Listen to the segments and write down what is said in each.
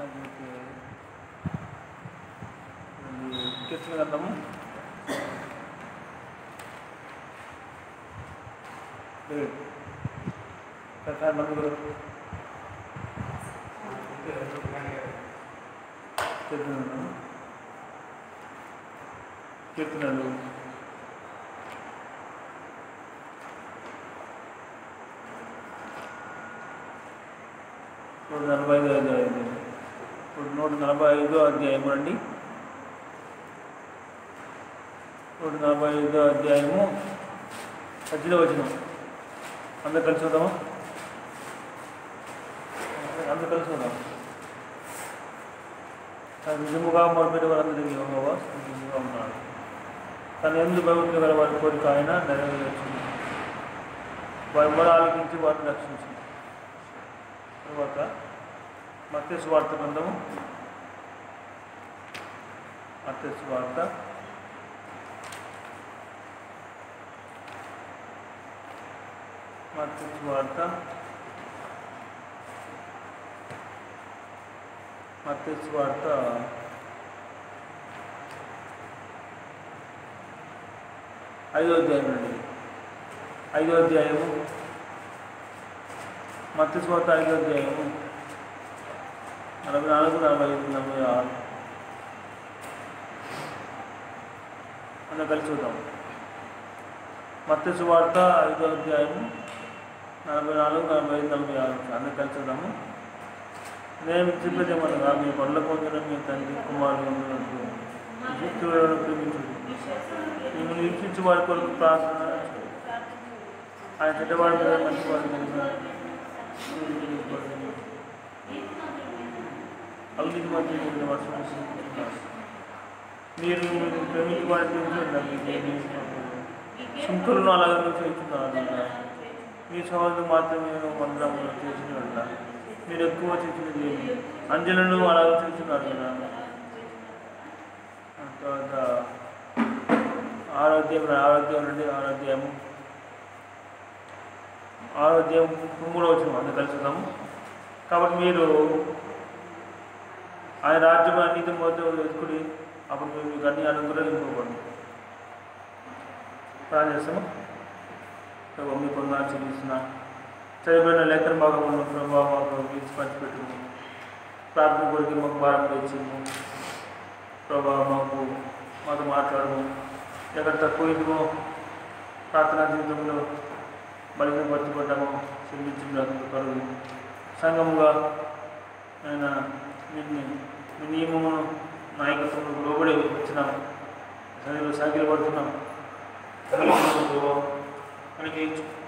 లేకపోతే ఇది కీర్తన గ్రంథము లేదు కథ నలుగురు కీర్తనలు కీర్తనలు నూట నలభై ఐదో అధ్యాయం ఇప్పుడు నూట నలభై ఐదో అధ్యాయము అండి నూట నలభై ఐదో అధ్యాయము పద్దెనిమిది వచనం అందరు కలిసి చూద్దామా అందరు కలిసి చూద్దాం తను నిజముగా మొదలుపెట్టి వారందరికీ యెహోవా సంతోషంగా ఉన్నాడు తను ఎందుకు భయపడుతూ గల వారి కోరిక ఆయన నెరవేర్చింది వారి మొర ఆలకించి వారిని రక్షించింది తర్వాత మత్స్సు వార్త గ్రంథము మత్స్సు వార్త మత్స్సు వార్త మత్స్సు వార్త ఐదో అధ్యాయం అండి ఐదో అధ్యాయము మత్స్సు వార్త ఐదో అధ్యాయము నలభై నాలుగు నలభై ఐదు నలభై ఆరు అందరం కలిసి చూద్దాం మత్స్సు వార్త ఐదో అధ్యాయము నలభై నాలుగు నలభై ఐదు నలభై ఆరు అందరం కలిసి చూద్దాము నేను చెప్పేదేమనగా మీ పనుల పొందిన మీ తండ్రి కుమారులు ఉన్నట్టు ఈజిప్టులను ప్రేమించుడు మిమ్మల్ని హింసించి వారి కొరకు ప్రార్థన చేయుడు. ఆయన చెడ్డవాడి మీద మంచివాడి మీద అవినీతి మధ్య కూడిన వర్షం కురిపిస్తున్నారు. మీరు మీరు ప్రేమించి వారి ప్రేమించండి సుంకరులను అలాగే చేస్తున్నారు మీ సహోదరు మాత్రమే మందిరంలో చేసిన వెళ్ళ మీరు ఎక్కువ చేసినది ఏమి అంజలను అలాగే చేస్తున్నారు కదా ఆ తర్వాత ఆరోగ్యం ఆరోగ్యం నుండి ఆరోగ్యము ఆరోగ్యం మూడో వచ్చిన అందరు కలుసుదాము కాబట్టి మీరు ఆయన రాజ్యం అన్నిటి మొదలు వెతుకుడి అప్పుడు మీరు మీకు అన్ని అనుగ్రహింపబడి ప్రాణం చేస్తాము ప్రభావ మీ కొందరు చెల్లిస్తున్నా చదివిన లెక్కల భాగంలో ప్రభావం పిలిచి పంచిపెట్టుము ప్రార్థన కొరికి మాకు భారం తెచ్చిము ప్రభావ మాకు మాతో మాట్లాడము ఎక్కడ తక్కువ ఇదిగో ప్రార్థనా జీవితంలో బలిన పట్టుకుంటాము క్షమించిన కరువు సంఘముగా ఆయన నిన్ను మీ నియమమును నాయకత్వంలో లోబడి వచ్చినాం సరిగ్గా సాగిలు పడుతున్నాం మనకి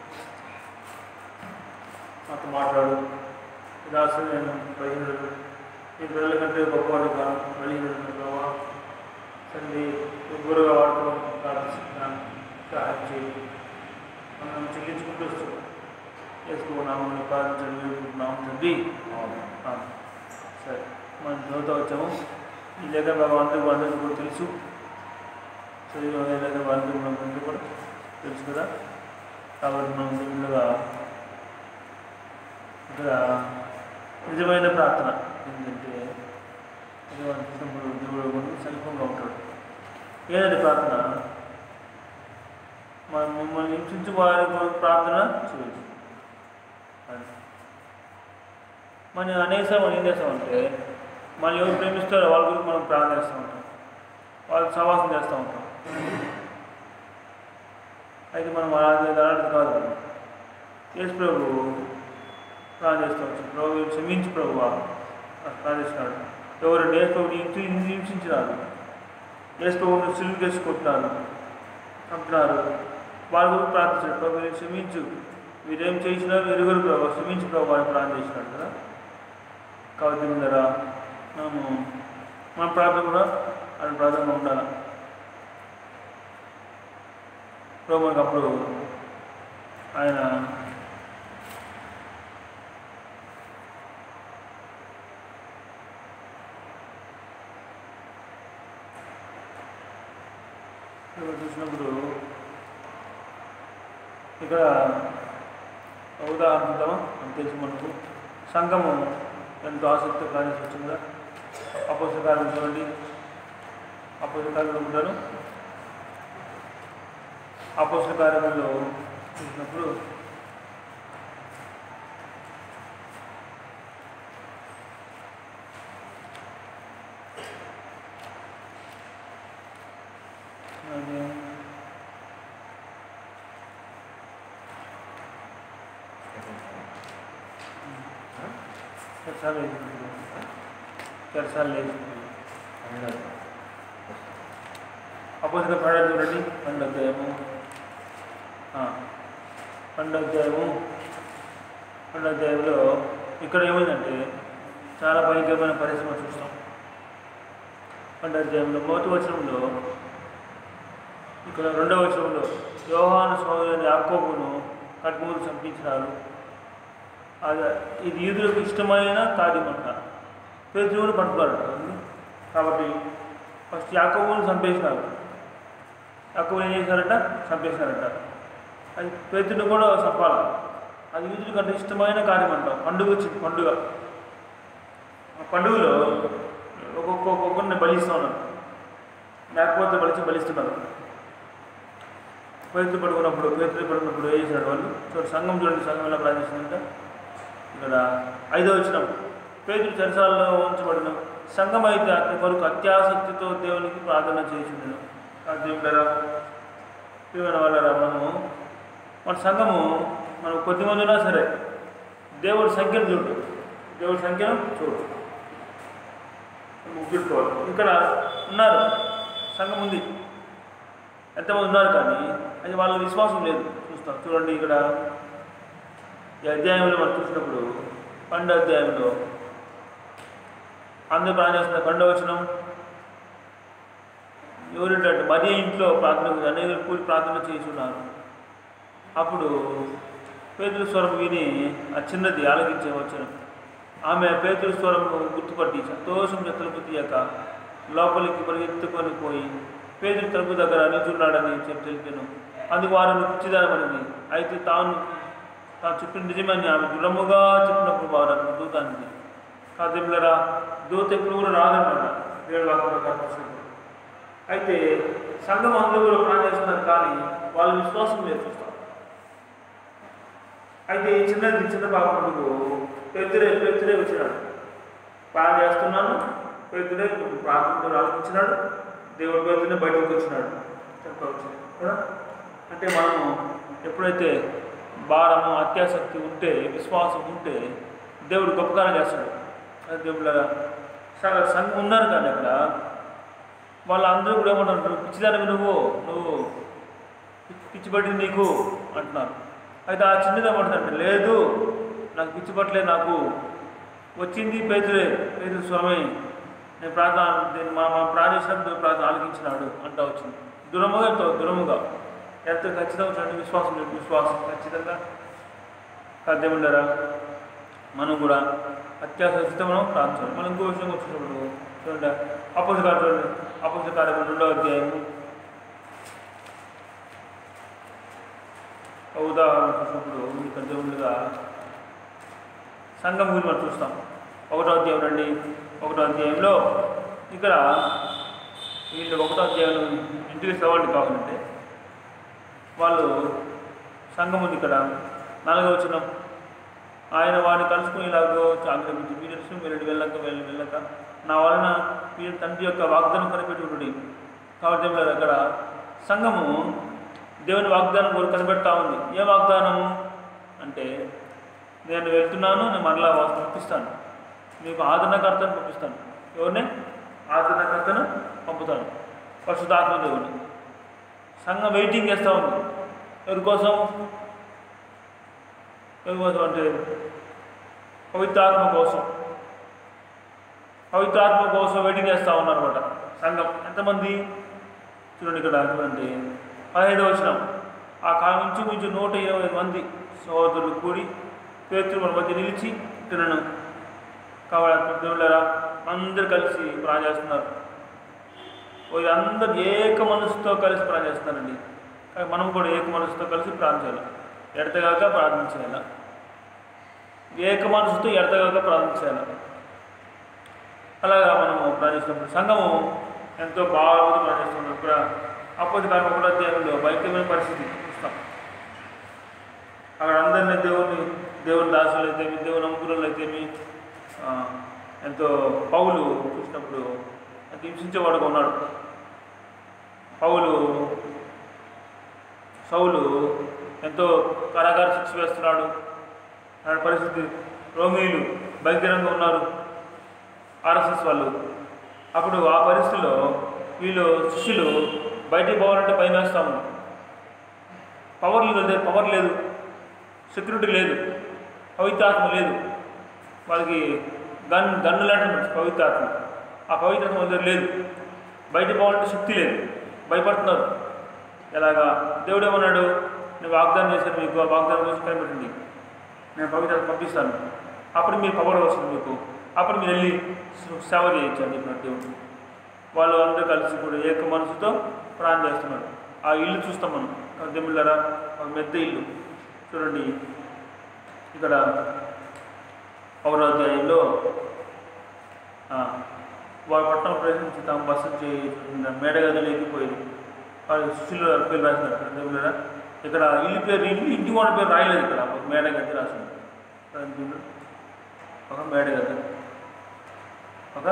మాతో మాట్లాడు దాసు నేను బలహీనుడు ఈ పిల్లల కంటే గొప్పవాడు కాదు బలహీనుడు బాబా తండ్రి గురుగా వాడుకోవడం ప్రార్థిస్తున్నాను సహాయం చేయి మనం చెల్లించుకుంటూ వస్తాం వేసుకున్నాము ప్రార్థించడం వేడుకుంటున్నాము తండ్రి ఆమెన్. సరే మనం చదువుతా వచ్చాము ఈ లేఖ బాబా అందరికీ అందరికీ కూడా తెలుసు చదివిన లేఖ అందరికీ మనకు కూడా తెలుసు కదా కాబట్టి మనం ముందుగా ఇక్కడ నిజమైన ప్రార్థన ఏంటంటే నిజమైన దేవుడు కూడా సమీపంగా ఉంటాడు ఏదంటే ప్రార్థన మనం మిమ్మల్ని హింసించి వారి కొరకు ప్రార్థన చేయొచ్చు అది. మనం అనేసాం మనం ఏం చేస్తామంటే మనం ఎవరు ప్రేమిస్తారో వాళ్ళ గురించి మనం ప్రార్థన చేస్తూ ఉంటాం వాళ్ళకి సవాసం చేస్తూ ఉంటాం అయితే మనం అలాంటి అలాంటిది కాదు యేసు ప్రభు ప్రార్థన చేస్తూ ఉంటాం ప్రభు క్షమించి ప్రభు ప్రార్థిస్తున్నాడు ఎవరు యేసు ప్రభుని హింసి హింసించినారు యేసు ప్రభుని సిలువు చేసుకుంటున్నారు అంటున్నారు వాళ్ళ గురించి ప్రార్థించాడు ప్రభు మీరు క్షమించు మీరేం చేసినా ఎరుగురు ప్రభు క్షమించు ప్రభు అని ప్రార్థన చేసినాడు కదా కాబట్టి ముందరా మనము మన ప్రార్థన కూడా అది ప్రార్థన ఉండాలి ప్రభు మనకు అప్పుడు ఆయన ఇక్కడ చూసినప్పుడు ఇక్కడ ఒక ఉదాహరణ చూద్దామా అని తెలుసు మనకు సంఘము ఎంతో ఆసక్తి ప్రాణించి వచ్చింది కదా అపోసకారం చూడండి అపోసకారం ఉంటాను అపోసల కార్యంలో చూసినప్పుడు అదే చెరసాలు వేసుకుంటున్నాను చెరసాలు వేసుకుంటున్నాను అపోజిట్ పడాలి చూడండి పన్నెండు అధ్యాయము ఆ, పన్నెండు అధ్యాయము పన్నెండు అధ్యాయంలో ఇక్కడ ఏమైందంటే చాలా భయంకరమైన పరిశ్రమ చూస్తాం పన్నెండు అధ్యాయంలో మొదటి వచనంలో ఇక్కడ రెండవ వచనంలో యోహాను సోదరుని యాకోబును కట్మూరు చంపించినారు అది ఇది ఈదులకు ఇష్టమైన తాడిమంట పేదవుని పట్టుకున్నాడు కాబట్టి ఫస్ట్ యాకోబుని చంపేసినారు యాకోబుని ఏం చేశారంట చంపేసినారంట అది పేతుని కూడా చంపాలి అది యూదుల కంటే ఇష్టమైన కార్యం అంట పండుగ వచ్చింది పండుగ ఆ పండుగలో ఒక్కొక్క ఒక్కొక్కరిని బలిస్తూ ఉన్నారు లేకపోతే బలిచి బలిస్తున్నారు పేతులు పడుకున్నప్పుడు పేతులు పడుకున్నప్పుడు ఏం చేశాడు వాళ్ళు చూడండి సంఘం చూడండి సంఘం ఎలా ప్రార్థిస్తుందంటే ఇక్కడ ఐదో వచ్చిన పేతులు చెరసాలలో ఉంచబడిన సంఘం అయితే అతని కొరకు అత్యాసక్తితో దేవునికి ప్రార్థన చేసిండను దేవుడరా ప్రియమైన వాళ్ళరా మనము మన సంఘము మనం కొద్ది మంది ఉన్నా సరే దేవుడి సంఖ్యను చూడు దేవుడి సంఖ్యను చూడు గుర్తుపెట్టుకోవాలి ఇక్కడ ఉన్నారు సంఘం ఉంది ఎంతమంది ఉన్నారు కానీ అది వాళ్ళ విశ్వాసం లేదు చూస్తాం చూడండి ఇక్కడ ఈ అధ్యాయంలో మనం చూసినప్పుడు పన్నెండు అధ్యాయంలో అందరూ ప్రార్థన చేస్తున్న పన్నెండవ వచనం ఎవరింటే మరీ ఇంట్లో ప్రార్థన అనేక కూడి ప్రార్థన చేస్తున్నారు అప్పుడు పేతుల స్వరం విని ఆ చిన్నది ఆలకించే వచనం ఆమె పేతుల స్వరం గుర్తుపట్టి సంతోషం తలుపు తీయక లోపలికి పరిగెత్తుకొని పోయి పేదలు తలుపు దగ్గర నిల్చున్నాడని చెప్పి తెలిపాను అందుకు వారిని పిచ్చిదానమనింది అయితే తాను తాను చెప్పిన నిజమని ఆమె దృఢముగా చెప్పినప్పుడు వారు అతను దూతానికి కాదేమిలరా దూత ఎప్పుడు కూడా రాదన్నమాట ఏడు వాక్యంలో కనిపిస్తుంది అయితే సంఘం అందరూ కూడా ప్రాణం చేస్తున్నారు కానీ వాళ్ళ విశ్వాసం లేదు చూస్తాం అయితే ఈ చిన్నది చిన్న బాబుకు పెద్దరే పెద్దరే వచ్చినాడు ప్రాణం చేస్తున్నాను పెద్దరే ప్రార్థనతో ఆలోచించినాడు దేవుడి పెద్దనే బయటకు వచ్చినాడు చెప్పవచ్చు కదా అంటే మనము ఎప్పుడైతే భారము అత్యాసక్తి ఉంటే విశ్వాసం ఉంటే దేవుడు గొప్పకారం చేస్తాడు అది దేవుళ్ళ సగ సంఘం ఉన్నారు కానీ అక్కడ వాళ్ళందరూ కూడా ఏమంటారు "నువ్వు పిచ్చిదానివి నువ్వు నువ్వు పిచ్చి- పిచ్చి పట్టింది నీకు అంటున్నారు అయితే ఆ చిన్నది ఏమంటుందంటే లేదు నాకు పిచ్చి పట్టలే నాకు వచ్చింది పేతురే పేతురు స్వామి నేను ప్రార్థన నేను మా మా ప్రార్థించినప్పుడు ప్రార్థన ఆలకించినాడు అంటా వచ్చింది దూరముగా ఎంతో దూరముగా ఎంత ఖచ్చితంగా చూడండి విశ్వాసం లేదు విశ్వాసం ఖచ్చితంగా సాధ్యముండరా మనం కూడా అత్యాసక్తితో మనం ప్రార్థించాలి మనం ఇంకో విషయం వచ్చినప్పుడు చూడండి అపోజిట్ కార్యం చూడండి అపోజిట్ కార్యం రెండో అధ్యాయము ఒక ఉదాహరణ చూసినప్పుడు ఇక్కడ దేవుళ్ళుగా సంఘం గురించి మనం చూస్తాం ఒకటో అధ్యాయం రండి ఒకటో అధ్యాయంలో ఇక్కడ వీళ్ళు ఒకటో అధ్యాయంలో ఇంటికి సవాళ్ళు కావాలంటే వాళ్ళు సంఘం ఉంది ఇక్కడ నాలుగో వచ్చిన ఆయన వాడిని కలుసుకునేలాగో ఆగ్రహించి మీరు మీరు వెళ్ళక వెళ్ళి వెళ్ళక నా వలన మీరు తండ్రి యొక్క వాగ్దానం కనిపెట్టుకుని కాబట్టి ఏం లేదు అక్కడ సంఘము దేవుని వాగ్దానం కోరి కనిపెడతా ఉంది ఏ వాగ్దానము అంటే నేను వెళ్తున్నాను నేను మరలా వాసు పంపిస్తాను మీకు ఆదరణకర్తను పంపిస్తాను ఎవరిని ఆదరణకర్తను పంపుతాను పరిశుద్ధాత్మ దేవుని సంఘం వెయిటింగ్ చేస్తూ ఉంది ఎవరి కోసం ఎవరి కోసం అంటే పవిత్రాత్మ కోసం పవిత్రాత్మ కోసం వెయిటింగ్ చేస్తూ ఉన్నారన్నమాట సంఘం ఎంతమంది చూడండి ఇక్కడ చూడండి పదహైదు వచ్చిన ఆ కాలం నుంచి కొంచెం నూట ఇరవై మంది సహోదరులు కూడి పేతులు మన మధ్య నిలిచి తినను కాబట్టి దేవుళ్ళరా అందరు కలిసి ప్రాణం చేస్తున్నారు అందరు ఏక మనసుతో కలిసి ప్రాణం చేస్తున్నారండి కానీ మనం కూడా ఏక మనసుతో కలిసి ప్రార్థన చేయాలి ఎడతగాక ప్రార్థన చేయాలి ఏక మనసుతో ఎడతగాక ప్రార్థన చేయాలి అలాగా మనము ప్రార్థిస్తున్నప్పుడు సంఘము ఎంతో బాగా ప్రార్థిస్తున్నాం ఇక్కడ అపోతి కాలం కూడా దేవుడు భయంకరమైన పరిస్థితి చూస్తాం అక్కడ అందరినీ దేవుని దేవుని దాసులు అయితేమి దేవుని అంకురులు అయితేమి ఆ, ఎంతో పౌలు చూసినప్పుడు అది హింసించేవాడుగా ఉన్నాడు పౌలు సౌలు ఎంతో కారాగార శిక్ష వేస్తున్నాడు అలాంటి పరిస్థితి రోమీలు భయంకరంగా ఉన్నారు ఆర్ఎస్ఎస్ వాళ్ళు అప్పుడు ఆ పరిస్థితిలో వీళ్ళు శిష్యులు బయటికి పోవాలంటే భయం వేస్తా ఉన్నారు పవర్ లేదు పవర్ లేదు సెక్యూరిటీ లేదు పవిత్రాత్మ లేదు వాళ్ళకి గన్ గన్ను లాంటి పవిత్రాత్మ ఆ పవిత్రాత్మ వాళ్ళ దగ్గర లేదు బయట పోవాలంటే శక్తి లేదు భయపడుతున్నారు ఎలాగా దేవుడు ఏమన్నాడు నేను వాగ్దానం చేశాను మీకు ఆ వాగ్దానం చేసి కనిపెట్టండి నేను పవిత్రత పంపిస్తాను అప్పుడు మీరు పవర్ వస్తుంది మీకు అప్పుడు మీరు వెళ్ళి సు- సేవ చేయొచ్చు అని చెప్పినట్టు దేవుడు వాళ్ళు అందరూ కలిసి కూడా ఏక మనసుతో ప్రాణం చేస్తున్నారు ఆ ఇల్లు చూస్తాం మనం దెమ్మిళ్ళరా ఒక మెద్ద ఇల్లు చూడండి ఇక్కడ పౌరాధ్యాయంలో వారి పట్టణం ప్రవేశించి తాము బస్సు చేయి మేడగదిలోకి పోయింది వాళ్ళు శిష్యులు పేరు రాసినారు దెమ్మిళ్ళరా ఇక్కడ ఇల్లు పేరు ఇల్లు ఇంటి వాళ్ళ పేరు రాయలేదు ఇక్కడ ఒక మేడగది రాసింది చూడండి. ఒక మేడగది ఒక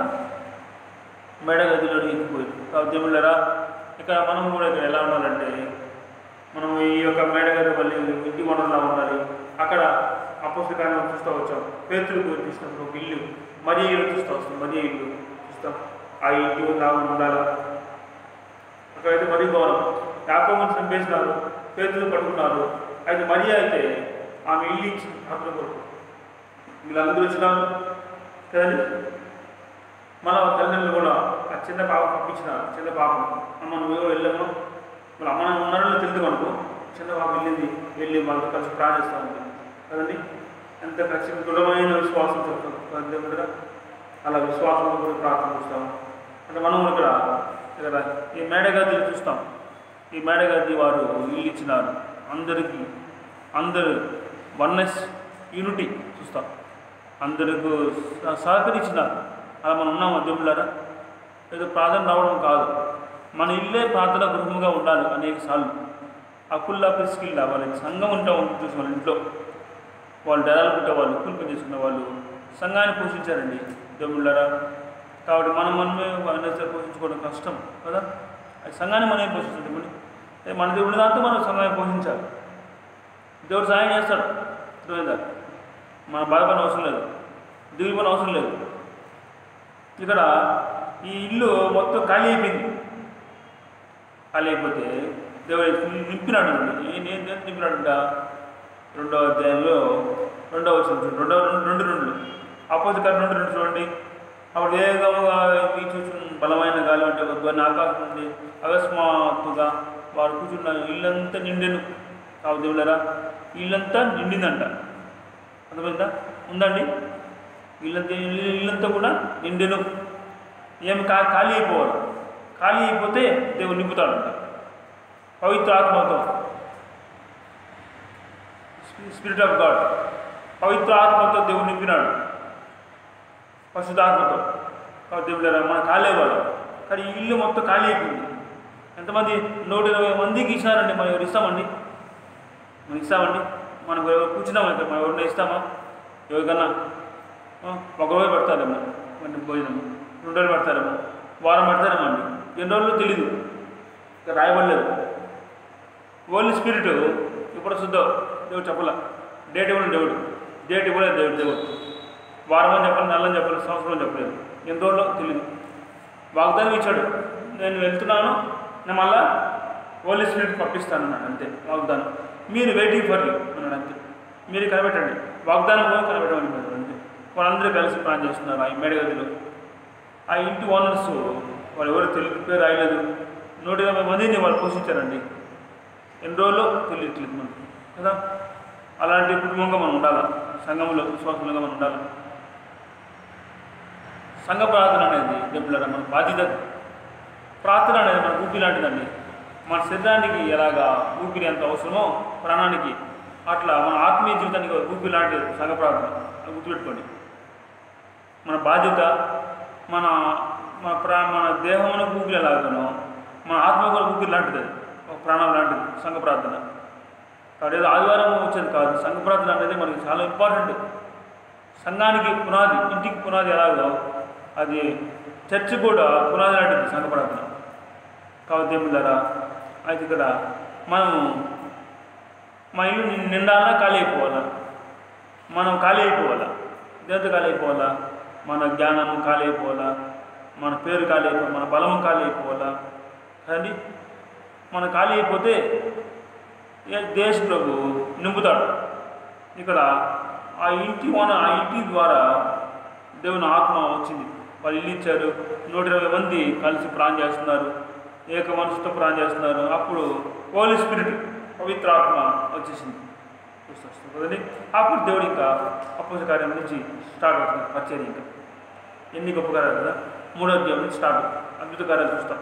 మేడగదిలో ఎక్కిపోయి కాబట్టి ఏమిళ్ళరా ఇక్కడ మనం కూడా ఇక్కడ ఎలా ఉండాలంటే మనం ఈ యొక్క మేడగది మళ్ళీ ఇంటి వనరులా ఉండాలి అక్కడ అపోషకాన్ని చూస్తూ వచ్చాం పేతులు చూసినప్పుడు ఒక ఇల్లు మరీ ఇల్లు చూస్తూ వస్తాం మరీ ఇల్లు చూస్తాం ఆ ఇంటి లాగా ఉండాలి అక్కడైతే మరీ గౌరవం యాకోబుని చంపేసినారు పేతులు పట్టుకున్నారు అయితే మరీ అయితే ఆమె ఇల్లు ఇచ్చి అతను కొరకు వీళ్ళందరూ వచ్చినారు కదండి మన తల్లిదండ్రులు కూడా ఆ చిన్న పాప పంపించినారు చిన్న పాపం అమ్మ నువ్వేవో వెళ్ళాము మరి అమ్మ నాన్న ఉన్నారో తెలియదు అనుకో చిన్న పాప వెళ్ళింది వెళ్ళి వాళ్ళతో కలిసి ప్రాణిస్తూ ఉంది కదండి ఎంత ఖచ్చితంగా దృఢమైన విశ్వాసం దేవుడుగా అలా విశ్వాసంతో కూడా ప్రార్థన చేస్తాము అంటే మనం ఇక్కడ ఇక్కడ ఈ మేడగది చూస్తాం ఈ మేడగది వారు ఇల్లు ఇచ్చినారు అందరికీ అందరు వన్నెస్ యూనిటీ చూస్తాం అందరికి సహ- సహకరించినారు అలా మనం ఉన్నాం దేవుళ్ళారా ఏదో ప్రార్థన రావడం కాదు మన ఇల్లే ప్రార్థన గృహముగా ఉండాలి అనేక సార్లు అకుల్లా పిసికిల్లా వాళ్ళకి సంఘం ఉంటా ఉంటుంది చూసి వాళ్ళ ఇంట్లో వాళ్ళు డెరాలు పుట్టే వాళ్ళు కూలి పని చేసుకున్న వాళ్ళు సంఘాన్ని పోషించారండి దేవుళ్ళారా కాబట్టి మనం మనమే వాళ్ళని పోషించుకోవడం కష్టం కదా అది సంఘాన్ని మనమే పోషించాలి మరి ఏ మన దేవుడి దాంతో మనం సంఘాన్ని పోషించాలి దేవుడు సహాయం చేస్తాడు అర్థమైందా మన బాధపడిన అవసరం లేదు దిగులు అవసరం లేదు ఇక్కడ ఈ ఇల్లు మొత్తం ఖాళీ అయిపోయింది ఖాళీ అయిపోతే దేవుడు నింపినాడు నేను నేను నింపినాడంట రెండవ అధ్యాయంలో రెండవ వచ్చిన చూడండి రెండవ రెండు రెండు రెండు ఆపోజిట్ కరెంట్ రెండు రెండు చూడండి అప్పుడు వేగముగా వీచుచున్న బలమైన గాలి అంటే ఒక ధ్వని ఆకాశం నుండి అకస్మాత్తుగా వారు కూర్చున్న ఇల్లంతా నిండెను కావు దేవుళ్ళరా ఇల్లంతా నిండిందంట అర్థమైందా ఉందండి ఇల్లంతా ఇల్లంతా కూడా నిండెను ఏమి కా ఖాళీ అయిపోవాలి ఖాళీ అయిపోతే దేవుడు నింపుతాడంట పవిత్ర ఆత్మతో స్పిరిట్ ఆఫ్ గాడ్ పవిత్ర ఆత్మతో దేవుడు నింపినాడు పరిశుద్ధాత్మతో కాబట్టి దేవుడు మన ఖాళీ అవ్వాలి కానీ ఈ ఇల్లు మొత్తం ఖాళీ అయిపోయింది ఎంతమంది నూట ఇరవై మందికి ఇచ్చినారండి మనం ఎవరు ఇస్తామండి మనం ఇస్తామండి మనం ఎవరు కూర్చున్నామా ఇక్కడ మనం ఎవరైనా ఇస్తామా ఎవరికన్నా ఆ, ఒక రోజు పెడతారేమో మన భోజనం రెండు రోజులు పెడతారేమో వారం పెడతారేమో అండి ఎన్ని రోజులు తెలీదు ఇంకా రాయబడలేదు ఓన్లీ స్పిరిట్ ఇప్పుడు శుద్ధం దేవుడు చెప్పలే డేట్ ఇవ్వడం దేవుడు డేట్ ఇవ్వలేదు దేవుడు దేవుడు వారం అని చెప్పాలి నెలని చెప్పలేదు సంవత్సరం అని చెప్పలేదు ఎన్ని రోజుల్లో తెలియదు వాగ్దానం ఇచ్చాడు నేను వెళ్తున్నాను నేను మళ్ళా ఓన్లీ స్పిరిట్ పంపిస్తాను అన్నాడు అంతే వాగ్దానం మీరు వెయిటింగ్ ఫర్ యూ అన్నాడు అంతే మీరు కనిపెట్టండి వాగ్దానం కూడా కనిపెట్టమని చెప్పాడు అంతే వాళ్ళందరూ కలిసి ప్లాన్ చేస్తున్నారు ఆ మేడగదిలో ఆ ఇంటి ఓనర్స్ వాళ్ళు ఎవరు తెలియదు పేరు రాయలేదు నూట ఇరవై మందిని వాళ్ళు పోషించారండి ఎన్ని రోజులు తెలియట్లేదు మనకు కదా అలాంటి కుటుంబంగా మనం ఉండాలి సంఘంలో విశ్వాసంగా మనం ఉండాలి సంఘ ప్రార్థన అనేది దేవుళ్ళరా మన బాధ్యత ప్రార్థన అనేది మన ఊపి లాంటిదండి మన శరీరానికి ఎలాగా ఊపిరి ఎంత అవసరమో ప్రాణానికి అట్లా మన ఆత్మీయ జీవితానికి ఊపి లాంటిది సంఘ ప్రార్థన అది గుర్తుపెట్టుకోండి మన బాధ్యత మన మన ప్రా మన దేహమున ఊపిరి ఎలాగనో మన ఆత్మ కూడా ఊపిరి లాంటిది అది. ఒక ప్రాణం లాంటిది సంఘ ప్రార్థన కాబట్టి ఏదో ఆదివారం వచ్చేది కాదు సంఘ ప్రార్థన అనేది మనకి చాలా ఇంపార్టెంట్ సంఘానికి పునాది ఇంటికి పునాది ఎలాగో అది చర్చ్ కూడా పునాది లాంటిది సంఘ ప్రార్థన కాబట్టి ఏమిళ్ళరా అయితే ఇక్కడ మనము మా ఇల్లు ని- నిండాలా ఖాళీ అయిపోవాలా మనం ఖాళీ అయిపోవాలా దేంతో ఖాళీ అయిపోవాలా మన జ్ఞానం ఖాళీ అయిపోవాలా మన పేరు ఖాళీ అయిపోవాలి మన బలం ఖాళీ అయిపోవాలా కానీ మన ఖాళీ అయిపోతే ఏ దేశ ప్రభు నింపుతాడు ఇక్కడ ఆ ఇంటి మన ఆ ఇంటి ద్వారా దేవుని ఆత్మ వచ్చింది వాళ్ళు ఇల్లు ఇచ్చారు నూట ఇరవై మంది కలిసి ప్రాణం చేస్తున్నారు ఏక మనసుతో ప్రాణం చేస్తున్నారు అప్పుడు హోలీ స్పిరిట్ పవిత్ర ఆత్మ వచ్చేసింది వస్తుంది కదండి అప్పుడు దేవుడు ఇంకా అపోజ కార్యం నుంచి స్టార్ట్ అవుతుంది పరిచయం ఇంకా ఎన్ని గొప్ప కార్యాలు కదా మూడో అధ్యాయం నుంచి స్టార్ట్ అద్భుత కార్యాలు చూస్తాం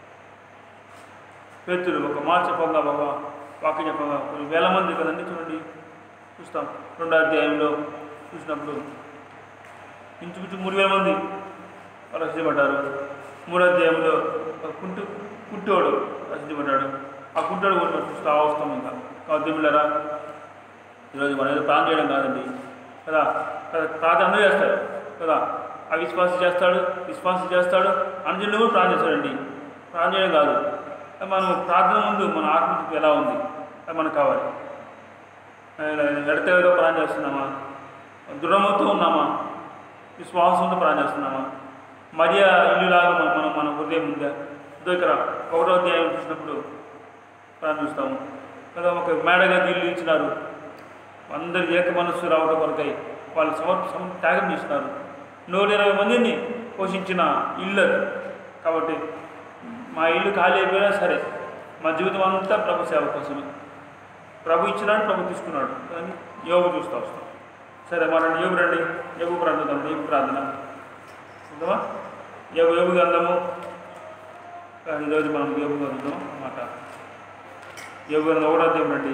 పేతులు ఒక మాట చెప్పగా ఒక వాక్యం చెప్పగా కొన్ని వేల మంది కదండి చూడండి చూస్తాం రెండో అధ్యాయంలో చూసినప్పుడు ఇంచుమించు మూడు వేల మంది వాళ్ళు రచించబడ్డారు మూడో అధ్యాయంలో ఒక కుంటు కుంటోడు రచించబడ్డాడు ఆ కుంటోడు కూడా మనం చూస్తూ వస్తాం ఇంకా కాబట్టి మిల్లరా ఈరోజు మనం ఏదో ప్రాణం చేయడం కాదండి కదా కదా ప్రార్థన అందరూ చేస్తారు కదా అవిశ్వాసి చేస్తాడు విశ్వాసి చేస్తాడు అనుజనులు కూడా ప్రార్థన చేస్తాడండి ప్రార్థన చేయడం కాదు మనం ప్రార్థన ముందు మన ఆత్మకి ఎలా ఉంది అది మనకు కావాలి ఎడతెగగా ప్రార్థన చేస్తున్నామా దృఢమవుతూ ఉన్నామా విశ్వాసంతో ప్రార్థన చేస్తున్నామా మరియా ఇల్లులాగా మనం మనం మన హృదయం ఉందా ఇదో ఇక్కడ ఒకటో అధ్యాయం చూసినప్పుడు ప్రార్థిస్తాము కదా ఒక మేడగది ఇల్లు ఇచ్చినారు అందరు ఏక మనస్సు రావడం కొరకై వాళ్ళు సమర్ప సమ త్యాగం చేసినారు నూట ఇరవై మందిని పోషించిన ఇల్లు అది కాబట్టి మా ఇల్లు ఖాళీ అయిపోయినా సరే మా జీవితం అంతా ప్రభు సేవ కోసమే ప్రభు ఇచ్చినాడు ప్రభు తీసుకున్నాడు కానీ యోగు చూస్తూ వస్తాం సరే మన యోగు రండి యోగు ప్రార్థన యోగు ప్రార్థన ఉందామా యోగు యోగు గ్రంథము కానీ ఈరోజు మనం యోగు గ్రంథం మాట యోగు గ్రంథం ఒకటో అధ్యాయం రండి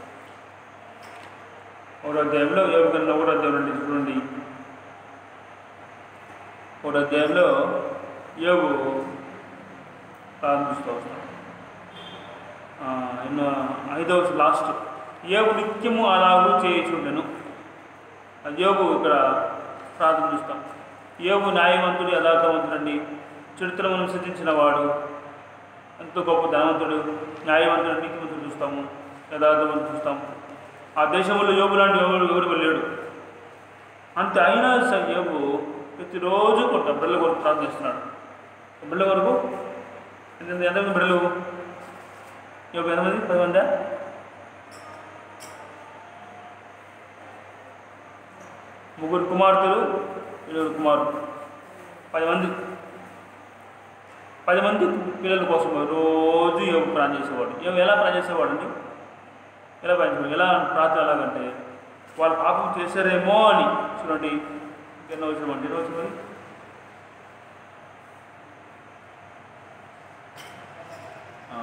ఒకటో అధ్యాయంలో యోగు గ్రంథం ఒకటో అధ్యాయం రండి చూడండి ఒకటో అధ్యాయంలో యోగు ప్రారంభిస్తూ వస్తాం ఆ, ఎన్నో ఐదవ లాస్ట్ యోగు నిత్యము అలాగూ చేయుచుండెను అది యోగు ఇక్కడ ప్రార్థన చూస్తాం యోగు న్యాయవంతుడు యథార్థవంతుడండి చరిత్రను సిద్ధించిన వాడు ఎంతో గొప్ప ధనవంతుడు న్యాయవంతుడు నీతివంతుడు చూస్తాము యథార్థవంతుడు చూస్తాం ఆ దేశంలో యోగు లాంటి ఎవరు ఎవరు లేడు అంతే అయినా సరే యోగు ప్రతిరోజు కొట్ట బిడ్డల కొరకు ప్రార్థిస్తున్నాడు బిడ్డల వరకు ఎంత ఎంతమంది బిడ్డలు యోగు ఎంతమంది పది మందా ముగ్గురు కుమార్తెలు ఏడుగురు కుమారులు పది మంది పది మంది పిల్లల కోసం రోజు యోగ ప్రాణం చేసేవాడు యోగ ఎలా ప్రాణం చేసేవాడు అండి ఎలా ప్రాణం చేసేవాడు ఎలా ప్రార్థన ఎలాగంటే వాళ్ళు పాపం చేశారేమో అని చూడండి ఎన్నో వచ్చిన ఎన్నో వచ్చిన మరి ఆ,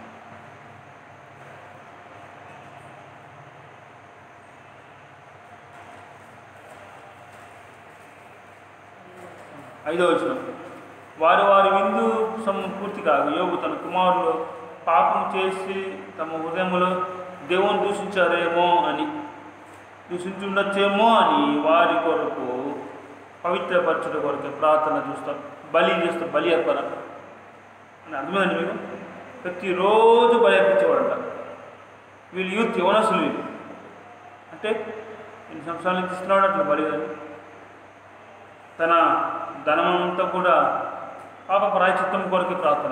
ఐదో వచ్చిన వారి వారి విందు సమపూర్తి కాదు యోగు తన కుమారులు పాపం చేసి తమ హృదయములో దేవుని దూషించారేమో అని దూషించుండొచ్చేమో అని వారి కొరకు పవిత్రపరచుట కొరకు ప్రార్థన చూస్తాం బలి చేస్తాం బలి అర్పణ అని అర్థమైందండి మీకు ప్రతిరోజు బలి అర్పించేవాడంట వీళ్ళు యూత్ యవనస్తులు వీళ్ళు అంటే ఎన్ని సంవత్సరాల నుంచి ఇస్తున్నాడు అట్లా బలి అని తన ధనమంతా కూడా పాప ప్రాయచిత్తం కొరకు ప్రార్థన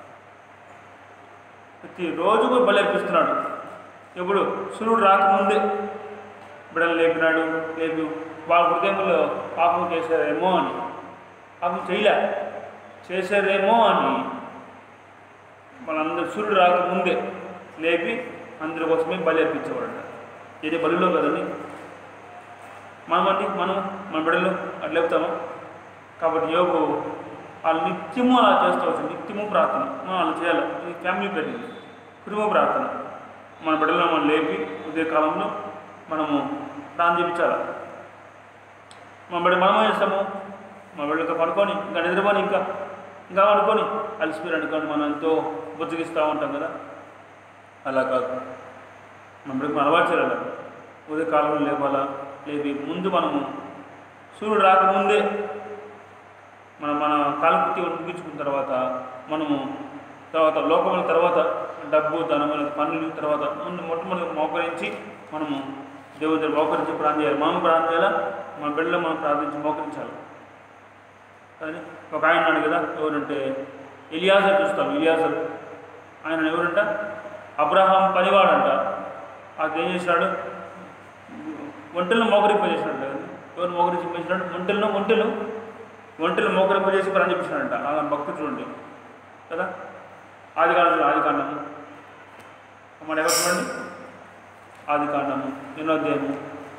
ప్రతిరోజు కూడా బలి అర్పిస్తున్నాడు ఎప్పుడు సూర్యుడు రాకముందే బిడ్డలు లేపినాడు లేపి వాళ్ళ హృదయంలో పాపం చేశారేమో అని పాపం చేయలే చేశారేమో అని వాళ్ళందరూ సూర్యుడు రాకముందే లేపి అందరి కోసమే బలి అర్పించేవాడు ఇది బలిలో కదండి మనమండి మనం మన బిడ్డలు అట్లా లేపుతామా కాబట్టి యోగు వాళ్ళు నిత్యము అలా చేస్తూ వచ్చు నిత్యము ప్రార్థన మనం అలా చేయాలి ఇది ఫ్యామిలీ ప్రేయర్ కుటుంబ ప్రార్థన మన బిడ్డలను మనం లేపి ఉదయ కాలంలో మనము ప్రార్థన చేయించాలి మన బిడ్డ మనం ఏం చేస్తాము మా వెళ్ళక పడుకొని ఇంకా నిద్రపోని ఇంకా ఇంకా అనుకొని అలసిపోయి అనుకోని మనం ఎంతో బుజ్జగిస్తూ ఉంటాం కదా అలా కాదు మనం మనం అలవాటు చేయాలి ఉదయ కాలంలో లేపాలా లేపి ముందు మనము సూర్యుడు రాకముందే మనం మన కాలకృతి ముగించుకున్న తర్వాత మనము తర్వాత లోకముల తర్వాత డబ్బు ధనముల పనులు తర్వాత ముందు మొట్టమొదటి మోకరించి మనము దేవుడి దగ్గర మోకరించి ప్రార్థన చేయాలి మనం ప్రార్థన చేయాలా మన బిడ్డలో మనం ప్రార్థించి మోకరించాలి కానీ ఒక ఆయన ఉన్నాడు కదా ఎవరంటే ఇలియాజర్ చూస్తాం ఇలియాజర్ ఆయన ఎవరంట అబ్రహాం పనివాడంట అది ఏం చేశాడు ఒంటెలను మోకరింపజేసినాడు కదా ఎవరు మోకరింపజేసినాడు ఒంటెలను ఒంటెలు ఒంటెలు మోకరింపజేసి పని చెప్పించాడంట ఆ భక్తుడు చూడండి కదా ఆది కాండం ఆది కాండము మన ఎవరు చూడండి ఆది కాండము ఎన్నో అధ్యాయము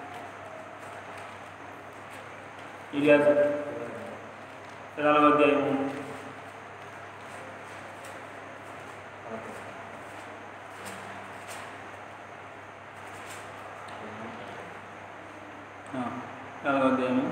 ఇలియాజర్ నాలుగో అధ్యాయము ఆ, నాలుగో అధ్యాయము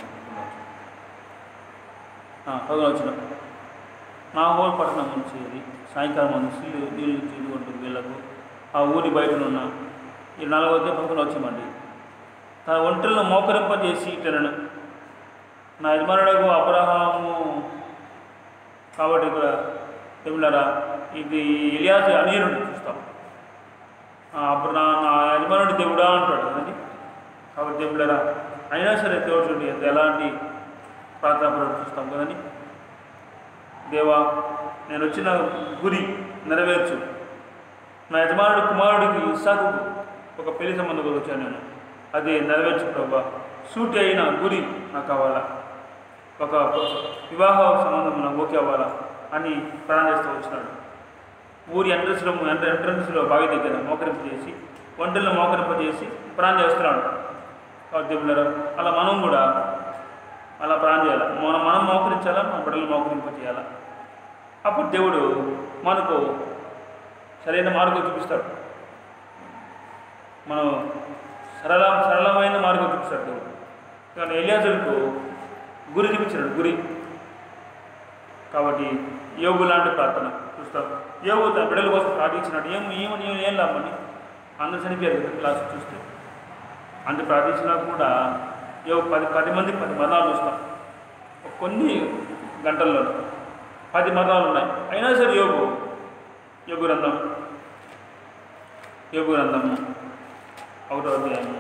పదవ వచ్చిన నా ఊరు పట్టణం నుంచి ఇది సాయంకాలం నుంచి నీళ్ళు చీలుకుంటూ వీళ్ళకు ఆ ఊరి బయటనున్న ఈ నాలుగో అధ్యాయం పదకొండు వచ్చామండి తన ఒంటరిలో మోకరింపజేసి ఇట్లనను నా యజమానుడకు అబ్రహాము కాబట్టి ఇక్కడ ఏమిలారా ఇది ఇలియాస్ అనీరుడు చూస్తాం ఆ, అప్పుడు నా నా యజమానుడి దేవుడా అంటాడు కదండి కాబట్టి దేవుడారా అయినా సరే దేవుడు చూడండి ఎంత ఎలాంటి ప్రార్థన ప్రవర్తిస్తాం కదండి దేవా నేను వచ్చిన గురి నెరవేర్చు నా యజమానుడి కుమారుడికి ఇస్సాకు ఒక పెళ్లి సంబంధం కూడా వచ్చాను నేను అది నెరవేర్చు ప్రభా సూటి అయిన గురి నాకు కావాలా ఒక వివాహ సంబంధం నాకు ఓకే అవ్వాలా అని ప్రాణం చేస్తూ వచ్చినాడు ఊరి ఎంట్రన్స్లో ఎంట్రన్స్లో బావి దగ్గర మోకరింపు చేసి ఒంటరిలో మోకరింప చేసి ప్రాణం చేస్తున్నాడు కాబట్టి దేవుళ్ళారా అలా మనం కూడా అలా ప్రాణం చేయాలి మనం మనం మోకరించాలా మన బిడ్డలు మోకరింప చేయాలా అప్పుడు దేవుడు మనకు సరైన మార్గం చూపిస్తాడు మనం సరళ సరళమైన మార్గం చూపిస్తాడు దేవుడు కానీ ఎలియాజులకు గురి చూపించాడు గురి కాబట్టి యోగు లాంటి ప్రార్థన చూస్తాం యోగు తన బిడ్డల కోసం ప్రార్థించినాడు ఏం ఏమని ఏం ఏం లాభమని అందరూ చనిపోయారు కదా క్లాస్ చూస్తే అంత ప్రార్థించినా కూడా యోగు పది పది మంది పది మరణాలు చూస్తాం కొన్ని గంటల్లో పది మరణాలు ఉన్నాయి అయినా సరే యోగు యోగు గ్రంథం యోగు గ్రంథము ఒకటో అధ్యాయము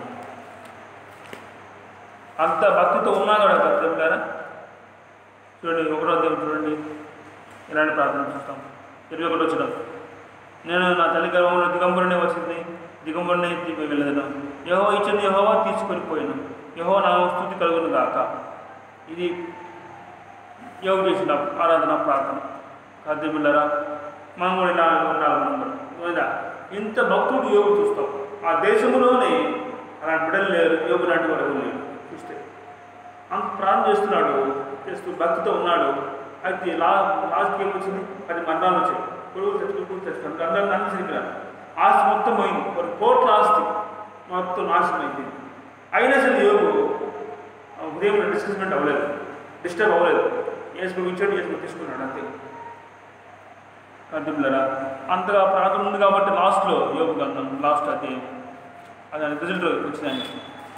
అంత భక్తితో ఉన్నా కూడా దేవుడారా చూడండి ఒకటో అధ్యాయం చూడండి ఇలాంటి ప్రార్థన చూస్తాం ఇరవై ఒకటి వచ్చిన నేను నా తల్లి గర్భంలో దిగంబరునే వచ్చింది దిగంబరునే ఎత్తి వెళ్ళదను యహో ఇచ్చింది యహోవా తీసుకొని పోయాను యహో నా స్థుతి కలుగును గాక ఇది యోగు చేసిన ఆరాధన ప్రార్థన సాధ్యమిల్లరా మనం కూడా ఇలా ఉండాలి మనం కూడా లేదా ఇంత భక్తుడు యోగు చూస్తాం ఆ దేశంలోనే అలాంటి బిడ్డలు లేరు యోగు లాంటి వాడు ఎవరు లేరు చూస్తే అంత ప్రార్థన చేస్తున్నాడు చేస్తూ భక్తితో ఉన్నాడు అయితే లా లాస్ట్కి ఏమొచ్చింది పది మరణాలు వచ్చాయి కొడుకు తెచ్చుకుని కూతురు తెచ్చుకుని అందరూ అన్ని సరిగ్గా ఆస్తి మొత్తం పోయింది ఒక కోట్ల ఆస్తి మొత్తం నాశనం అయిపోయింది అయినా సరే యోగు ఆ ఉదయం డిస్కస్మెంట్ అవ్వలేదు డిస్టర్బ్ అవ్వలేదు ఏసుకు ఇచ్చాడు ఏసుకు తీసుకున్నాడు అంతే అర్థంలరా అంతగా ప్రార్థన ఉంది కాబట్టి లాస్ట్లో యోగ గ్రంథం లాస్ట్ అధ్యాయం అది రిజల్ట్ వచ్చింది ఆయనకి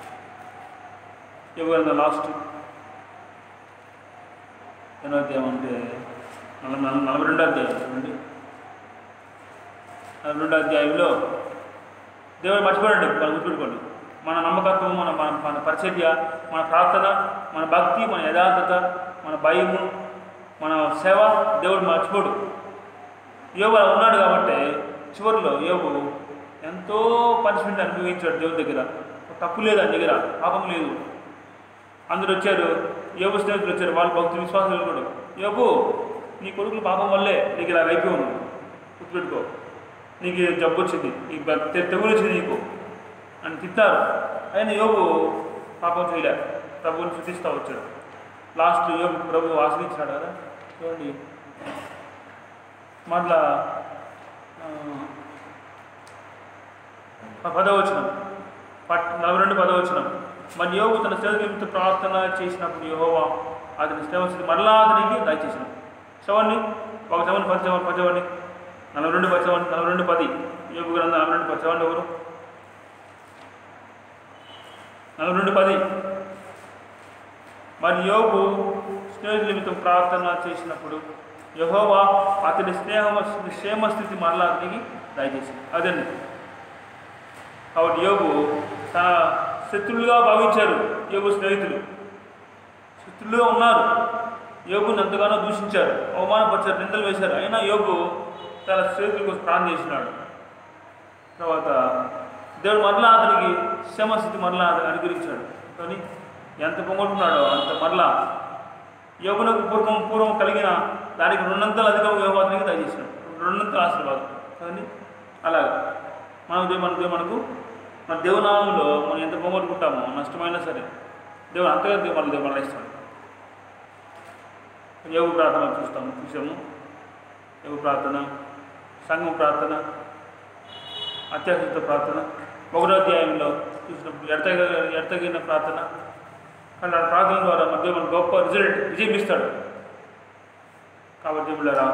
యోగ గ్రంథం లాస్ట్ ఎన్నో అధ్యాయం అంటే నలభై నలభై నలభై రెండో అధ్యాయం చూడండి నలభై రెండో అధ్యాయంలో దేవుడు మర్చిపోడండి మనం గుర్తుపెట్టుకోండి మన నమ్మకత్వం మన మన మన పరిచర్య మన ప్రార్థన మన భక్తి మన యథార్థత మన భయము మన సేవ దేవుడు మర్చిపోడు యోగు అలా ఉన్నాడు కాబట్టి చివరిలో యోగు ఎంతో పనిష్మెంట్ అనుభవించాడు దేవుడి దగ్గర తప్పు లేదు ఆయన దగ్గర పాపం లేదు అందరు వచ్చారు యోగు స్నేహితులు వచ్చారు వాళ్ళు భక్తులు విశ్వాసాలు కూడా యోగు నీ కొడుకులు పాపం వల్లే నీకు ఇలా అయిపోయావు నువ్వు గుర్తుపెట్టుకో నీకు ఈ జబ్బు వచ్చింది ఈ బ- తె- తెగులు వచ్చింది నీకు అని తిట్టారు ఆయన యోగు పాపం చేయలే ప్రభువుని శుద్ధిస్తూ వచ్చాడు లాస్ట్ యోగు ప్రభు ఆశ్రయించాడు కదా చూడండి మళ్ళా పదవచనం పట్ నలభై రెండు పదవచనం మరి యోగు తన సేవకులతో ప్రార్థన చేసినప్పుడు యహోవా అతని శ్రమస్థితి మరలా అతనికి దయచేసిన చవండి ఒక చవని పది చవని పది చవండి నలభై రెండు పది చవండి నలభై రెండు పది యోగు గ్రంథం నలభై రెండు పది చవండి ఎవరు నలభై రెండు పది మరి యోగు స్నేహితుల నిమిత్తం ప్రార్థన చేసినప్పుడు యహోవా అతని స్నేహ క్షేమస్థితి మరలా అతనికి దయచేసి అదండి కాబట్టి యోగు తన శత్రులుగా భావించారు యోగు స్నేహితులు శత్రులుగా ఉన్నారు యోగుని ఎంతగానో దూషించారు అవమానపరిచారు నిందలు వేశారు అయినా యోగు తన స్నేహితుల కోసం ప్రార్థన చేసినాడు తర్వాత దేవుడు మరలా అతనికి క్షమస్థితి మరలా అతను అనుగ్రహించాడు కానీ ఎంత పొంగొట్టున్నాడో అంత మరలా యోగునకు పూర్వం పూర్వం కలిగిన దానికి రెండంతలు అధికంగా యోగు అతనికి దయచేసినాడు రెండంతల ఆశీర్వాదం కానీ అలాగే మన దేవుడు మన దేవుడు మనకు మన దేవునామంలో మనం ఎంత పోగొట్టుకుంటామో నష్టమైనా సరే దేవుడు అంతగా దేవుడు మన దేవుడు మనల్ని ఇస్తాడు యోగ ప్రార్థన చూస్తాము చూసాము యోగ ప్రార్థన సంఘం ప్రార్థన అత్యాశిత ప్రార్థన ఒకటో అధ్యాయంలో చూసినప్పుడు ఎడతగ ఎడతగిన ప్రార్థన కానీ ఆ ప్రార్థన ద్వారా మన దేవుడు మనకు గొప్ప రిజల్ట్ విజయం ఇస్తాడు కాబట్టి దేవుళ్ళారా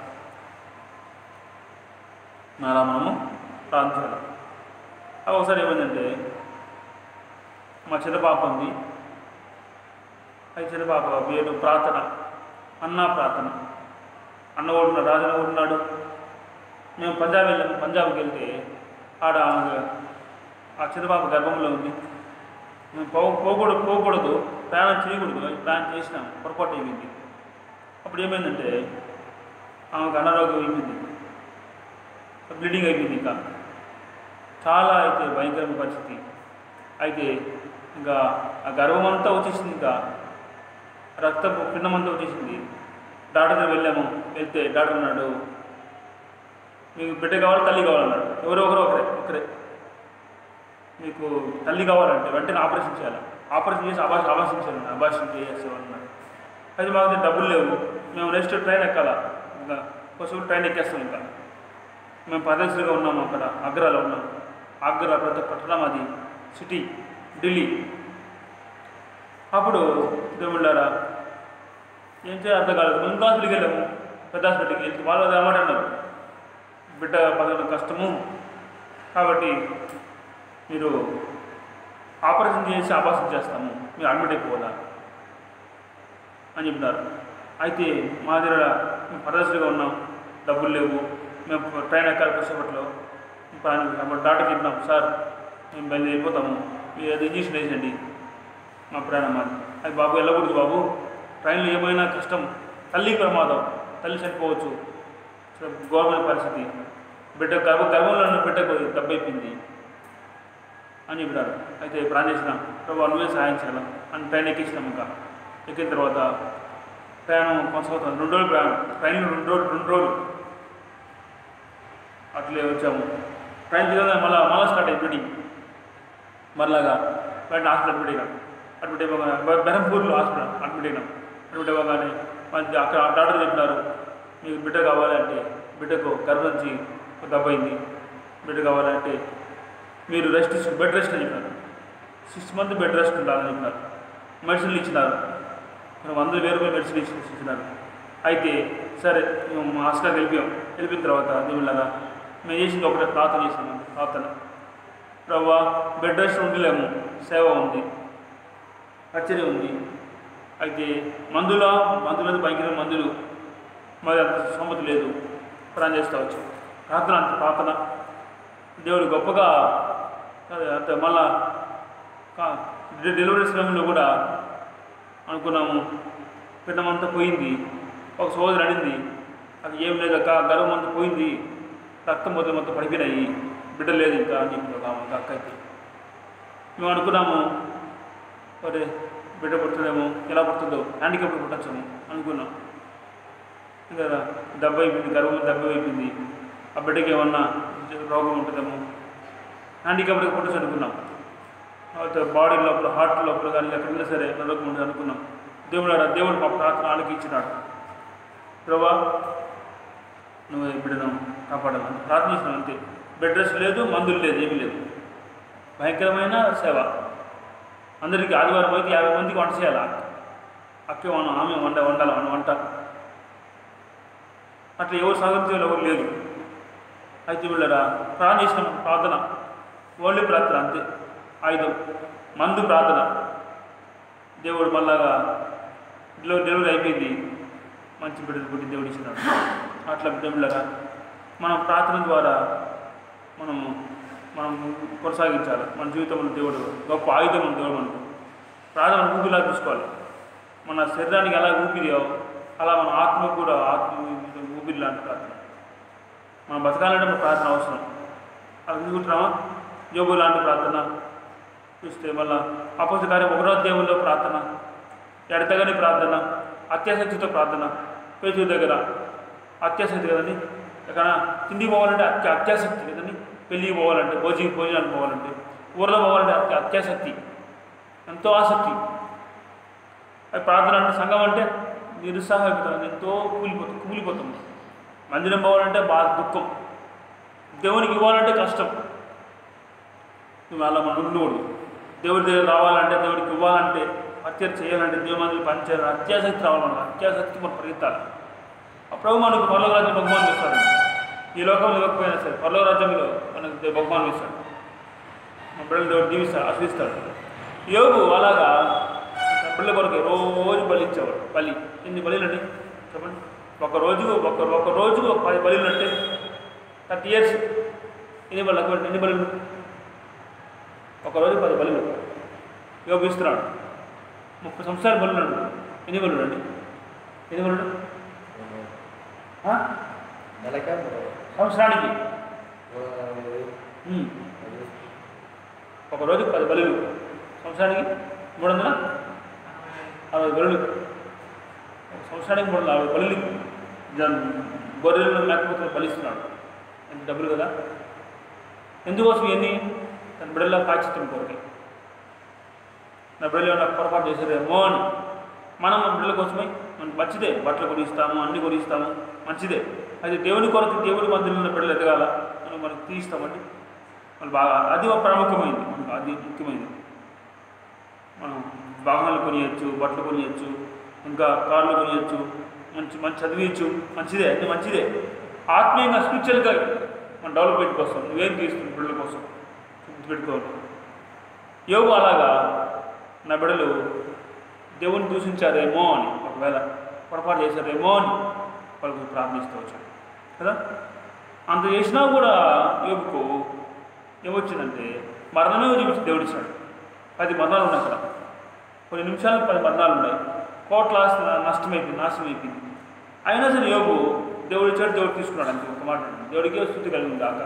నాలా మనము ప్రార్థించాలి అవి ఒకసారి ఏమైందంటే మా చిన్న పాప ఉంది అది చిన్న పాప పేరు ప్రార్థన అన్న ప్రార్థన అన్న ఓడున్నాడు రాజన్న ఓడున్నాడు మేము పంజాబ్ వెళ్ళాము పంజాబ్కి వెళ్తే ఆడ ఆమె ఆ చిన్న పాప గర్భంలో ఉంది మేము పో పోకూడదు పోకూడదు ప్రయాణం చేయకూడదు అది ప్రయాణం చేసినాం పొరపాటు అయిపోయింది అప్పుడు ఏమైందంటే ఆమెకు అనారోగ్యం అయిపోయింది బ్లీడింగ్ అయిపోయింది ఇంకా చాలా అయితే భయంకరమైన పరిస్థితి అయితే ఇంకా ఆ గర్భం అంతా వచ్చేసింది ఇంకా రక్త పిండం అంతా వచ్చేసింది డాక్టర్ దగ్గర వెళ్ళాము వెళ్తే డాక్టర్ అన్నాడు మీకు బిడ్డ కావాలి తల్లి కావాలన్నాడు ఎవరో ఒకరు ఒకరే ఒకరే మీకు తల్లి కావాలంటే వెంటనే ఆపరేషన్ చేయాలి ఆపరేషన్ చేసి అభాష అభాషించాలి అభాషణ చేసేవాళ్ళన్నారు అయితే మాకు దగ్గర డబ్బులు లేవు మేము నెక్స్ట్ ట్రైన్ ఎక్కాలా ఇంకా కొంచెం ట్రైన్ ఎక్కేస్తాం ఇంకా మేము ప్రదర్శనగా ఉన్నాము అక్కడ ఆగ్రాలో ఉన్నాం ఆగ్రా పెద్ద పట్టణం అది సిటీ ఢిల్లీ అప్పుడు దేవుళ్ళారా ఏం చేయాలి అర్థం కాలేదు ముందు హాస్పిటల్కి వెళ్ళాము పెద్ద హాస్పిటల్కి వెళ్తే వాళ్ళు అది అన్నమాట అన్నారు బిడ్డ పదవి కష్టము కాబట్టి మీరు ఆపరేషన్ చేసి ఆపరేషన్ చేస్తాము మీరు అడ్మిట్ అయిపోవాలా అని చెప్పినారు అయితే మా దగ్గర మేము ప్రదర్శనగా ఉన్నాం డబ్బులు లేవు మేము ట్రైన్ ఎక్కాలి కొద్దిసేపట్లో అప్పుడు డాక్టర్ చెప్పినాం సార్ మేము బయలుదేరి వెళ్ళిపోతాము మీరు అది ఇంజక్షన్ వేసండి మా ప్రయాణం మాది అది బాబు వెళ్ళకూడదు బాబు ట్రైన్లో ఏమైనా కష్టం తల్లికి ప్రమాదం తల్లి చనిపోవచ్చు గవర్నమెంట్ పరిస్థితి బిడ్డ గర్భ గర్భంలో ఉన్న బిడ్డకు దెబ్బ అయిపోయింది అని చెప్పినారు అయితే ప్లాన్ చేసినాం ప్రభావ నువ్వే సహాయం చేయాలి అని ట్రైన్ ఎక్కించినాం ఇంకా ఎక్కిన తర్వాత ప్రయాణం కొనసాగుతుంది రెండు రోజులు ప్రయాణం ట్రైన్లో రెండు రోజులు రెండు రోజులు అట్లే వచ్చాము ట్రైన్ దిగగా మళ్ళీ మళ్ళీ స్టార్ట్ అయిపోయి మళ్ళాగా వెంటనే హాస్పిటల్ అడ్మిట్ అయినాం అడ్మిట్ అయిపోగానే బె- బెరంపూర్లో హాస్పిటల్ అడ్మిట్ అయినాం అడ్మిట్ అవ్వగానే మళ్ళీ అక్కడ డాక్టర్ చెప్పినారు మీకు బిడ్డ కావాలంటే బిడ్డకు గర్భం నుంచి ఒక దెబ్బ అయింది బిడ్డ కావాలంటే మీరు రెస్ట్ తీసు- బెడ్ రెస్ట్ అని చెప్పినారు సిక్స్ మంత్ బెడ్ రెస్ట్ ఉండాలని చెప్పినారు మెడిసిన్లు ఇచ్చినారు మనం వందల వేల రూపాయలు మెడిసిన్ ఇచ్చి ఇచ్చినారు అయితే సరే మేము మా హాస్పిటల్కి వెళ్ళిపోయాం వెళ్ళిపోయిన తర్వాత దేవుళ్ళగా మేము చేసింది ఒకటే ప్రార్థన చేసినాము ప్రార్థన ప్రభా బెడ్ రెస్ట్ ఉండలేము సేవ ఉంది కచేరీ ఉంది అయితే మందుల మందులు భయంకర మందులు మరి అంత సమ్మతి లేదు ప్రాణం చేస్తూ వచ్చు ప్రార్థన అంత ప్రార్థన దేవుడు గొప్పగా అదే అంత మళ్ళా కా- డె- డెలివరీ సమయంలో కూడా అనుకున్నాము పిండమంతా పోయింది ఒక సోదరు అడింది అది ఏం లేదు అక్క గర్వం అంతా పోయింది రక్తం మొదలు మొత్తం పడిపోయినాయి బిడ్డ లేదు ఇంకా అని చెప్పి ఒక ఆమె ఒక అక్క అయితే మేము అనుకున్నాము మరి బిడ్డ పుడుతుందేమో ఎలా పుడుతుందో హ్యాండిక్యాప్ పుట్టచ్చేమో అనుకున్నాం ఇంకా దెబ్బ అయిపోయింది గర్వం దెబ్బ అయిపోయింది ఆ బిడ్డకి ఏమన్నా రోగం ఉంటుందేమో హ్యాండిక్యాప్కి పుట్టచ్చు అనుకున్నాం తర్వాత బాడీ లోపల హార్ట్ లోపల కానీ ఎక్కడైనా సరే రోగం ఉంటుంది అనుకున్నాం దేవుడు ఆడ- దేవుడు మా ప్రార్థన ఆలకించినాడు ప్రభా నువ్వు ఈ బిడ్డను కాపాడాలని ప్రార్థన చేసినాం అంతే బెడ్ రెస్ట్ లేదు మందులు లేదు ఏమీ లేదు భయంకరమైన సేవ అందరికీ ఆదివారం అయితే యాభై మందికి వంట చేయాలా అక్కే మనం ఆమె వండ వండాలి మన వంట అట్లా ఎవరు సాధించే ఎవరు లేదు అయితే వీళ్ళరా ప్రాణం చేసిన ప్రార్థన ఓన్లీ ప్రార్థన అంతే ఆయుధం మందు ప్రార్థన దేవుడు మళ్ళాగా డెలివరీ డెలివరీ అయిపోయింది మంచి బిడ్డలు పుట్టి దేవుడు ఇచ్చినాడు అట్లా బిడ్డలాగా మనం ప్రార్థన ద్వారా మనము మనం కొనసాగించాలి మన జీవితంలో దేవుడు గొప్ప ఆయుధం ఉంది దేవుడు మనకు ప్రార్థన ఊపిలా చూసుకోవాలి మన శరీరానికి ఎలా ఊపిరియో అలా మన ఆత్మకు కూడా ఆత్మ ఊపిరి లాంటి ప్రార్థన మనం బతకాలంటే మన ప్రార్థన అవసరం అది చూసుకుంటున్నామా యోగు లాంటి ప్రార్థన చూస్తే మళ్ళా అపోజ కార్యం ఒకటో దేవుల్లో ప్రార్థన ఎడతగని ప్రార్థన అత్యాసక్తితో ప్రార్థన పేచు దగ్గర అత్యాసక్తి కదండి ఎక్కడ తిండి పోవాలంటే అత్య అత్యాసక్తి కదండి పెళ్ళికి పోవాలంటే భోజనం భోజనానికి పోవాలంటే ఊర్లో పోవాలంటే అత్య అత్యాసక్తి ఎంతో ఆసక్తి అది ప్రార్థన అంటే సంఘం అంటే నిరుత్సాహం ఎంతో కూలిపోతుంది కూలిపోతుంది మందిరం పోవాలంటే బాధ దుఃఖం దేవునికి ఇవ్వాలంటే కష్టం నువ్వు అలా మనం ఉండకూడదు దేవుడి దగ్గర రావాలంటే దేవుడికి ఇవ్వాలంటే హత్య చేయాలంటే దేవుడి మందిని పనిచేయాలి అత్యాసక్తి రావాలి మనకు అత్యాసక్తి మనం పరిగెత్తాలి అప్పుడు మనకు పర్లోక రాజ్యం బహుమానం ఇస్తాడు ఈ లోకంలో ఇవ్వకపోయినా సరే పర్లోక రాజ్యంలో మనకు దే- బహుమానం ఇస్తాడు మన బిడ్డలు దేవుడు దీవిస్తాడు ఆశ్రయిస్తాడు యోగు అలాగా తన బిడ్డల కొరకు రోజు బలి ఇచ్చేవాడు బలి ఎన్ని బలిలు అండి చెప్పండి ఒక రోజు ఒక ఒక రోజు ఒక పది బలిలు అంటే థర్టీ ఇయర్స్ ఎన్ని బలి ఎన్ని బలులు ఒక రోజు పది బలులు యోగు ఇస్తున్నాడు ముప్పై సంవత్సరాలు బలులు అండి ఎన్ని బలులు అండి ఎన్ని బలులు ఆ? నెలకా సంవత్సరానికి ఉమ్. ఒక రోజు పది బలులు సంవత్సరానికి మూడు వందల అరవై బలులు ఒక సంవత్సరానికి మూడు వందల అరవై బలులు జన్ గొర్రెలను మేకపోతే బలిస్తున్నాడు ఎంత డబ్బులు కదా ఎందుకోసం ఇవన్నీ తన బిడ్డల్లో పాచిత్యం కొరకే నా బిడ్డలు ఏమైనా పొరపాటు చేశారేమో అని మనం మన బిడ్డల కోసమై మనకు మంచిదే బట్టలు కొనిస్తాము అన్ని కొనిస్తాము మంచిదే అది దేవుని కొరకు దేవుడి మధ్యలో ఉన్న బిడ్డలు ఎదగాల మనం మనకు తీస్తామండి మనం బాగా అది ఒక ప్రాముఖ్యమైనది మనకు అది ముఖ్యమైనది మనం వాహనాలు కొనియచ్చు బట్టలు కొనియచ్చు ఇంకా కార్లు కొనియచ్చు మంచి మంచి చదివించు మంచిదే అది మంచిదే ఆత్మీయంగా స్పిరిచువల్గా మన డెవలప్మెంట్ కోసం నువ్వేం తీస్తుంది బిడ్డల కోసం పెట్టుకోవాలి యోగు అలాగా నా బిడ్డలు దేవుని దూషించారేమో అని ఒకవేళ పొరపాటు చేశారేమో అని వాళ్ళకు ప్రార్థిస్తూ వచ్చాడు కదా అంత చేసినా కూడా యోగుకు ఏమొచ్చిందంటే మరణమే చూపించి దేవుడు ఇచ్చాడు పది మరణాలు ఉన్నాయి అక్కడ కొన్ని నిమిషాలు పది మరణాలు ఉన్నాయి కోట్ల ఆస్తి నష్టమైపోయింది నాశనం అయిపోయింది అయినా సరే యోగు దేవుడు ఇచ్చాడు దేవుడు తీసుకున్నాడు అంతే ఒక మాట దేవుడికే స్థుతి కలిగింది దాకా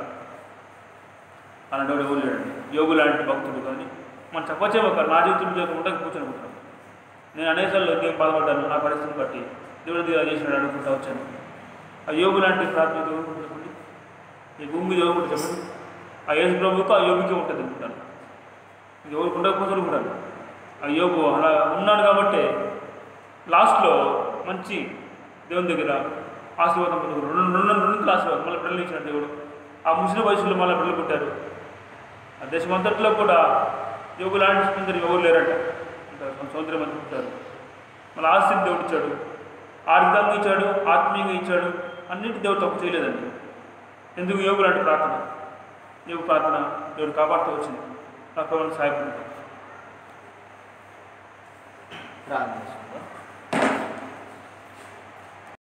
అలాంటి వాడు ఎవరు లేడండి యోగు లాంటి భక్తుడు కానీ మనం చెప్పొచ్చే ఒక నా జీవితం జీవితం ఉంటే కూర్చొని ఉంటాం నేను అనేసార్లు నేను బాధపడ్డాను నా పరిస్థితిని బట్టి దేవుడి దగ్గర చేసినాడు అనుకుంటా వచ్చాను ఆ యోగు లాంటి ప్రార్థన ఎవరు ఉంటుంది చెప్పండి ఈ భూమి మీద ఎవరు ఉంటుంది చెప్పండి ఆ యేసు ప్రభువుకు ఆ యోగికి ఉంటుంది అనుకుంటాను ఇది ఎవరికి ఉండకపోతే అనుకుంటాను ఆ యోగు అలా ఉన్నాడు కాబట్టి లాస్ట్లో మంచి దేవుని దగ్గర ఆశీర్వాదం పొందుకున్నాడు. రెండు రెండు రెండు ఆశీర్వాదం మళ్ళీ పిల్లలు ఇచ్చిన దేవుడు ఆ ముస్లిం వయసులో మళ్ళీ పిల్లలు పుట్టారు ఆ దేశం అంతట్లో కూడా యోగు లాంటి సుందరి ఎవరు లేరట ఇంకా సౌందర్యం మంది పుట్టారు మళ్ళీ ఆస్తిని దేవుడు ఇచ్చాడు ఆర్థికంగా ఇచ్చాడు ఆత్మీయంగా ఇచ్చాడు అన్నింటి దేవుడు తప్పు చేయలేదండి ఎందుకు యోగు లాంటి ప్రార్థన యోగు ప్రార్థన దేవుడు కాపాడుతూ వచ్చింది నాకు సహాయపడుతుంది ప్రార్థన